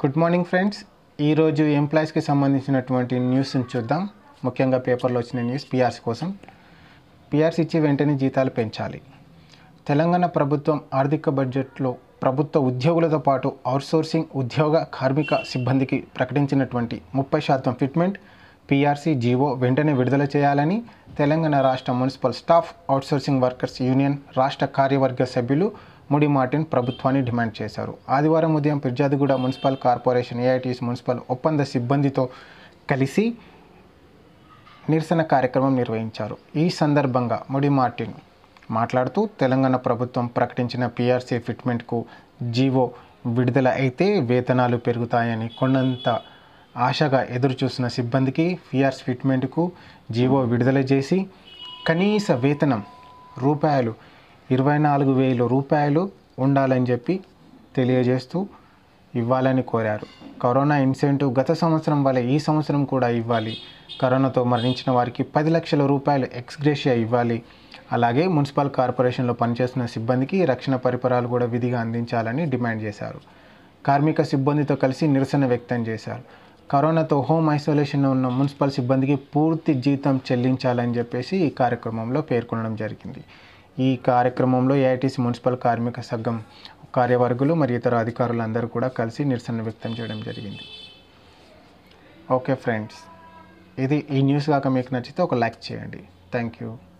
good morning friends ఈరోజు ఎంప్లాయీస్కి సంబంధించినటువంటి న్యూస్ని చూద్దాం ముఖ్యంగా పేపర్లో వచ్చిన న్యూస్ పిఆర్సీ కోసం పిఆర్సీ ఇచ్చి వెంటనే జీతాలు పెంచాలి తెలంగాణ ప్రభుత్వం ఆర్థిక బడ్జెట్లో ప్రభుత్వ ఉద్యోగులతో పాటు అవుట్సోర్సింగ్ ఉద్యోగ కార్మిక సిబ్బందికి ప్రకటించినటువంటి ముప్పై శాతం ఫిట్మెంట్ పిఆర్సీ జీవో వెంటనే విడుదల చేయాలని తెలంగాణ రాష్ట్ర municipal staff outsourcing workers union రాష్ట్ర కార్యవర్గ సభ్యులు ముడి మార్టిన్ ప్రభుత్వాన్ని డిమాండ్ చేశారు ఆదివారం ఉదయం Pirzadiguda municipal corporation AITS municipal ఒప్పంద సిబ్బందితో కలిసి నిరసన కార్యక్రమం నిర్వహించారు ఈ సందర్భంగా ముడి మార్టిన్ మాట్లాడుతూ తెలంగాణ ప్రభుత్వం ప్రకటించిన పిఆర్సీ ఫిట్మెంట్కు జీవో విడుదల అయితే వేతనాలు పెరుగుతాయని కొండంత ఆశగా ఎదురుచూసిన సిబ్బందికి పిఆర్సీ ఫిట్మెంట్కు జీవో విడుదల చేసి కనీస వేతనం రూపాయలు ఇరవై నాలుగు వేల రూపాయలు ఉండాలని చెప్పి తెలియజేస్తూ ఇవ్వాలని కోరారు కరోనా ఇన్సెంటివ్ గత సంవత్సరం వల్ల ఈ సంవత్సరం కూడా ఇవ్వాలి కరోనాతో మరణించిన వారికి పది లక్షల రూపాయలు ఎక్స్గ్రేషియా ఇవ్వాలి అలాగే మున్సిపల్ కార్పొరేషన్లో పనిచేస్తున్న సిబ్బందికి రక్షణ పరికరాలు కూడా విధిగా అందించాలని డిమాండ్ చేశారు కార్మిక సిబ్బందితో కలిసి నిరసన వ్యక్తం చేశారు కరోనాతో హోమ్ ఐసోలేషన్లో ఉన్న మున్సిపల్ సిబ్బందికి పూర్తి జీతం చెల్లించాలని చెప్పేసి ఈ కార్యక్రమంలో పేర్కొనడం జరిగింది ఈ కార్యక్రమంలో ఏఐటీసీ మున్సిపల్ కార్మిక సంఘం కార్యవర్గులు మరియు ఇతర అధికారులందరూ కూడా కలిసి నిరసన వ్యక్తం చేయడం జరిగింది ఓకే ఫ్రెండ్స్ ఇది ఈ న్యూస్ కాక మీకు నచ్చితే ఒక లైక్ చేయండి థ్యాంక్ యూ